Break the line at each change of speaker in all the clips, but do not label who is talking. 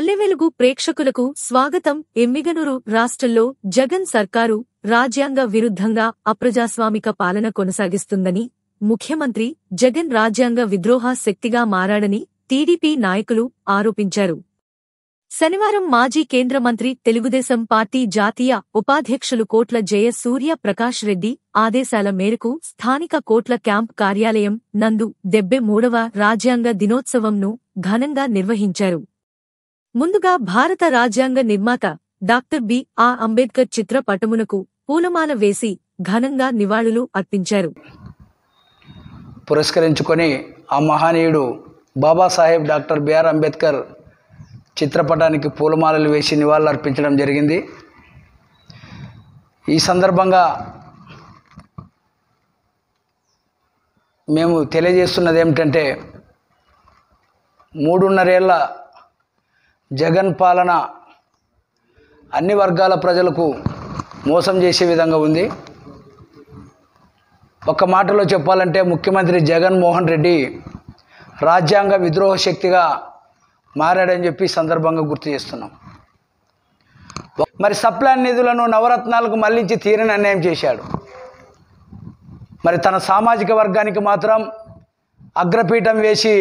పల్లెవెలుగు ప్రేక్షకులకు స్వాగతం ఎమ్మిగనూరు రాష్ట్రంలో జగన్ సర్కారు రాజ్యాంగ విరుద్ధంగా అప్రజాస్వామిక పాలన కొనసాగిస్తుందని ముఖ్యమంత్రి జగన్ రాజ్యాంగ విద్రోహ శక్తిగా మారాడని టీడీపీ నాయకులు ఆరోపించారు శనివారం మాజీ కేంద్ర మంత్రి తెలుగుదేశం పార్టీ జాతీయ ఉపాధ్యక్షులు కోట్ల జయ సూర్య ప్రకాష్ రెడ్డి ఆదేశాల మేరకు స్థానిక కోట్ల క్యాంప్ కార్యాలయం నందు డెబ్బై మూడవ రాజ్యాంగ దినోత్సవంను ఘనంగా నిర్వహించారు ముందుగా భారత రాజ్యాంగ నిర్మాత డాక్టర్ బి ఆ అంబేద్కర్ చిత్రపటమునకు పూలమాల వేసి ఘనంగా నివాళులు అర్పించారు
పురస్కరించుకొని ఆ మహనీయుడు బాబాసాహెబ్ డాక్టర్ బిఆర్ అంబేద్కర్ చిత్రపటానికి పూలమాలలు వేసి నివాళులు అర్పించడం జరిగింది ఈ సందర్భంగా మేము తెలియజేస్తున్నది ఏమిటంటే మూడున్నరేళ్ల జగన్ పాలన అన్ని వర్గాల ప్రజలకు మోసం చేసే విధంగా ఉంది ఒక్క మాటలో చెప్పాలంటే ముఖ్యమంత్రి జగన్మోహన్ రెడ్డి రాజ్యాంగ విద్రోహ శక్తిగా మారాడని చెప్పి ఈ సందర్భంగా గుర్తు చేస్తున్నాం మరి సప్లాన్ నిధులను నవరత్నాలకు మళ్లించి తీరని అన్యాయం చేశాడు మరి తన సామాజిక వర్గానికి మాత్రం అగ్రపీఠం వేసి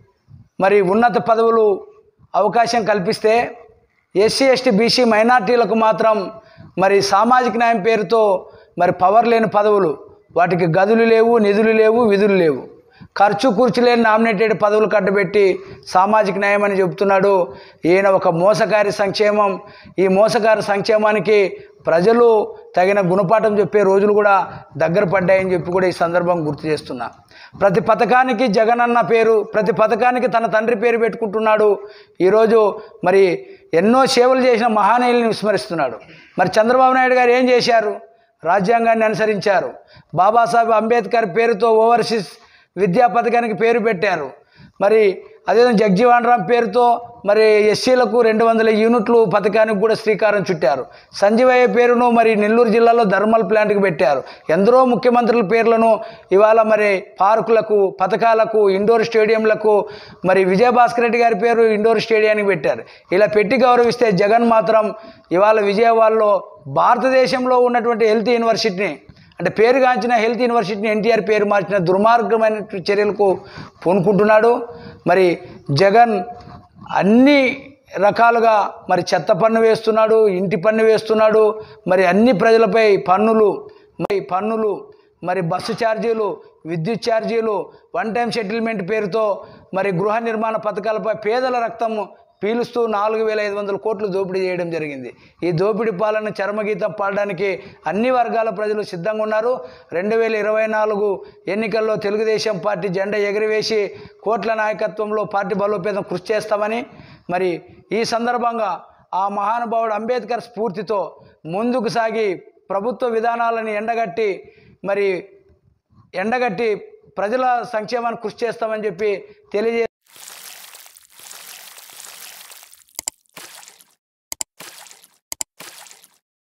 మరి ఉన్నత పదవులు అవకాశం కల్పిస్తే ఎస్సీ ఎస్టీ బీసీ మైనార్టీలకు మాత్రం మరి సామాజిక న్యాయం పేరుతో మరి పవర్ లేని పదవులు వాటికి గదులు లేవు నిధులు లేవు విధులు లేవు ఖర్చు కూర్చు లేని నామినేటెడ్ పదవులు కట్టబెట్టి సామాజిక న్యాయం అని చెబుతున్నాడు ఈయన ఒక మోసకారి సంక్షేమం ఈ మోసకారి సంక్షేమానికి ప్రజలు తగిన గుణపాఠం చెప్పే రోజులు కూడా దగ్గర పడ్డాయని చెప్పి కూడా ఈ సందర్భం గుర్తు చేస్తున్నా ప్రతి పథకానికి జగన్ అన్న పేరు ప్రతి పథకానికి తన తండ్రి పేరు పెట్టుకుంటున్నాడు ఈరోజు మరి ఎన్నో సేవలు చేసిన మహానీయుల్ని విస్మరిస్తున్నాడు మరి చంద్రబాబు నాయుడు గారు ఏం చేశారు రాజ్యాంగాన్ని అనుసరించారు బాబాసాహెబ్ అంబేద్కర్ పేరుతో ఓవర్సీస్ విద్యా పథకానికి పేరు పెట్టారు మరి అదేవిధంగా జగ్జీవన్ రామ్ పేరుతో మరి ఎస్సీలకు రెండు వందల యూనిట్లు పథకానికి కూడా శ్రీకారం చుట్టారు సంజీవయ్య పేరును మరి నెల్లూరు జిల్లాలో థర్మల్ ప్లాంట్కి పెట్టారు ఎందరో ముఖ్యమంత్రుల పేర్లను ఇవాళ మరి పార్కులకు పథకాలకు ఇండోర్ స్టేడియంలకు మరి విజయభాస్కర్ రెడ్డి గారి పేరు ఇండోర్ స్టేడియానికి పెట్టారు ఇలా పెట్టి గౌరవిస్తే జగన్ మాత్రం ఇవాళ విజయవాడలో భారతదేశంలో ఉన్నటువంటి హెల్త్ యూనివర్సిటీని అంటే పేరుగాంచిన హెల్త్ యూనివర్సిటీని ఎన్టీఆర్ పేరు మార్చిన దుర్మార్గమైన చర్యలకు పూనుకుంటున్నాడు మరి జగన్ అన్ని రకాలుగా మరి చెత్త పన్ను వేస్తున్నాడు ఇంటి పన్ను వేస్తున్నాడు మరి అన్ని ప్రజలపై పన్నులు మరి పన్నులు మరి బస్సు ఛార్జీలు విద్యుత్ ఛార్జీలు వన్ టైం సెటిల్మెంట్ పేరుతో మరి గృహ నిర్మాణ పథకాలపై పేదల రక్తము పీలుస్తూ నాలుగు వేల ఐదు వందల కోట్లు దోపిడీ చేయడం జరిగింది ఈ దోపిడీ పాలన చర్మగీతం పాడడానికి అన్ని వర్గాల ప్రజలు సిద్ధంగా ఉన్నారు రెండు వేల ఇరవై నాలుగు ఎన్నికల్లో తెలుగుదేశం పార్టీ జెండా ఎగిరివేసి కోట్ల నాయకత్వంలో పార్టీ బలోపేతం కృషి చేస్తామని మరి ఈ సందర్భంగా ఆ మహానుభావుడు అంబేద్కర్ స్ఫూర్తితో ముందుకు సాగి ప్రభుత్వ విధానాలను ఎండగట్టి మరి ఎండగట్టి ప్రజల సంక్షేమాన్ని కృషి చేస్తామని చెప్పి తెలియజే